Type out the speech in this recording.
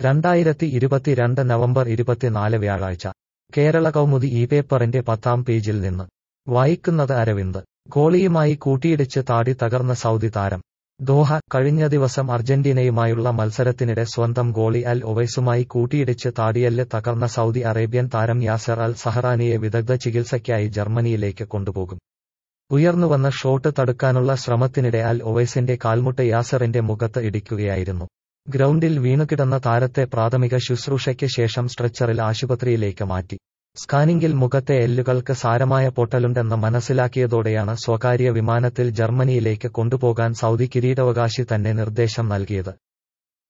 രണ്ടായിരത്തി ഇരുപത്തിരണ്ട് നവംബർ ഇരുപത്തിനാല് വ്യാഴാഴ്ച കേരള കൗമുദി ഈ പേപ്പറിന്റെ പത്താം പേജിൽ നിന്ന് വായിക്കുന്നത് അരവിന്ദ് ഗോളിയുമായി കൂട്ടിയിടിച്ച് താടി തകർന്ന സൗദി താരം ദോഹ കഴിഞ്ഞ ദിവസം അർജന്റീനയുമായുള്ള മത്സരത്തിനിടെ സ്വന്തം ഗോളി അൽ ഒവൈസുമായി കൂട്ടിയിടിച്ച് താടിയല്ല് തകർന്ന സൗദി അറേബ്യൻ താരം യാസർ അൽ സഹറാനിയെ വിദഗ്ധ ചികിത്സയ്ക്കായി ജർമ്മനിയിലേക്ക് കൊണ്ടുപോകും ഉയർന്നുവന്ന ഷോട്ട് തടുക്കാനുള്ള ശ്രമത്തിനിടെ അൽ ഒവൈസിന്റെ കാൽമുട്ട് യാസറിന്റെ മുഖത്ത് ഇടിക്കുകയായിരുന്നു ഗ്രൗണ്ടിൽ വീണുകിടന്ന താരത്തെ പ്രാഥമിക ശുശ്രൂഷയ്ക്ക് ശേഷം സ്ട്രെച്ചറിൽ ആശുപത്രിയിലേക്ക് മാറ്റി സ്കാനിംഗിൽ മുഖത്തെ എല്ലുകൾക്ക് സാരമായ പൊട്ടലുണ്ടെന്ന് മനസ്സിലാക്കിയതോടെയാണ് സ്വകാര്യ വിമാനത്തിൽ ജർമ്മനിയിലേക്ക് കൊണ്ടുപോകാൻ സൗദി കിരീടാവകാശി തന്നെ നിർദ്ദേശം നൽകിയത്